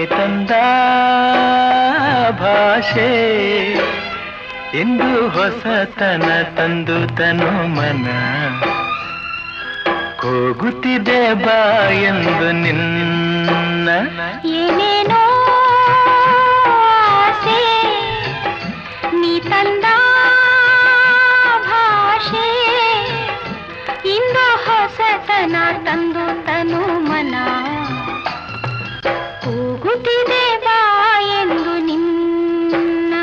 ತಂದ ಭಾಷೆ ಎಂದು ಹೊಸತನ ತಂದು ತನು ಮನ ಕೂಗುತ್ತಿದೆ ಬಾ ಎಂದು ನಿನ್ನ ಏನೇನೋ ಆಸೆ ನೀ ತಂದ ಭಾಷೆ ಇಂದು ಹೊಸತನ ತಂದು ತನು ಮನ ಕೂಗುತ್ತಿದೆ ಬಾ ಎಂದು ನಿನ್ನ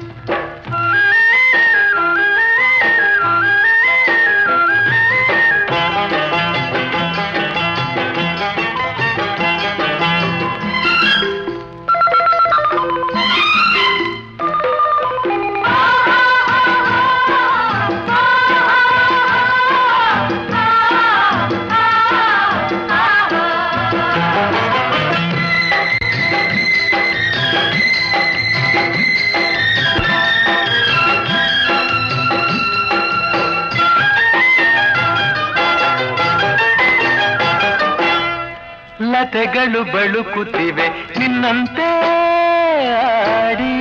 ಲತೆಗಳು ಬಳುಕುತ್ತಿವೆ ನಿನ್ನಂತೆ ಆಡಿ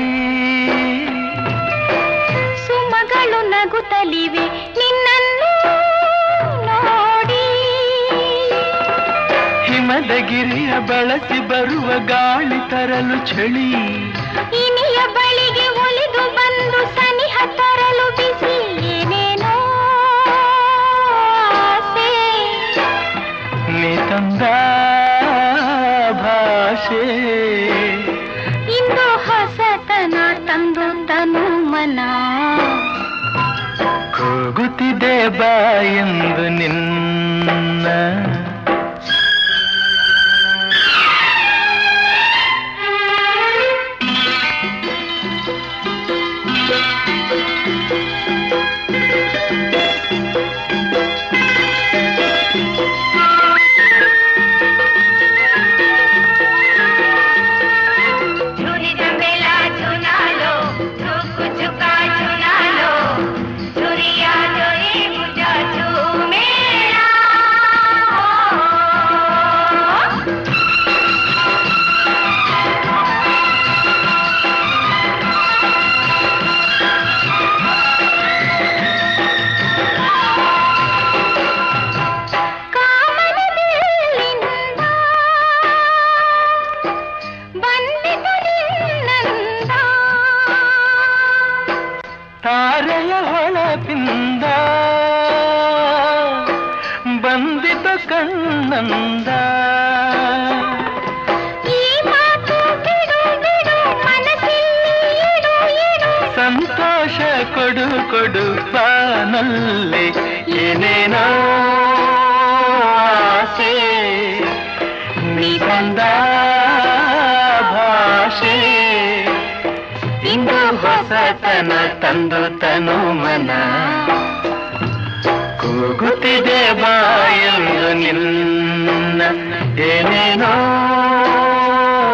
ಸುಮಗಳು ನಗುತ್ತಲಿವೆ ನಿನ್ನನ್ನು ನೋಡಿ ಹಿಮದ ಗಿರಿಯ ಬಳಸಿ ಬರುವ ಗಾಳಿ ತರಲು ಚಳಿ ಇನಿಯ ಬಳಿಗೆ ಒಲಿದು ಬಂದು ಸನಿಹ ತರಲು ಬಿಸಿ ಏನೇನೋ ಆಸೆ ನೀ ತಂದ ಭಾಷೆ ಇಂದು ಹೊಸತನ ತಂದು ತನು ಮನ ಕೂಗುತ್ತಿದೆ ಬಾ ಎಂದು ನಿನ್ನ झूली झमेला झुना लो झुक झुका झुना लो झुरिया जोरी बुझा झूमेला ಕಾಮನದಲ್ಲಿಂದ ಬಂದಿತು ನಿನ್ನಂದ ತಾರೆಯ ಹೊಳಪಿಂದ ಬಂದಿತ ಕಣ್ಣಂದ ಈ ಮಾತು ಬಿಡು ಬಿಡು ಮನಸ್ಸಲ್ಲಿ ಇಡು ಇಡು ಸಂತೋಷ ಕೊಡು ಕೊಡು ಬಾನಲ್ಲಿ ಏನೇನೋ ಆಸೆ ನೀ ಬಂದ ಭಾಷೆ ಇಂದು ಹೊಸತನ ತಂದು ತನು ಮನ ಕೂಗುತ್ತಿದೆ ಬಾಯಲು ನಿನ್ನ ಏನೇನೋ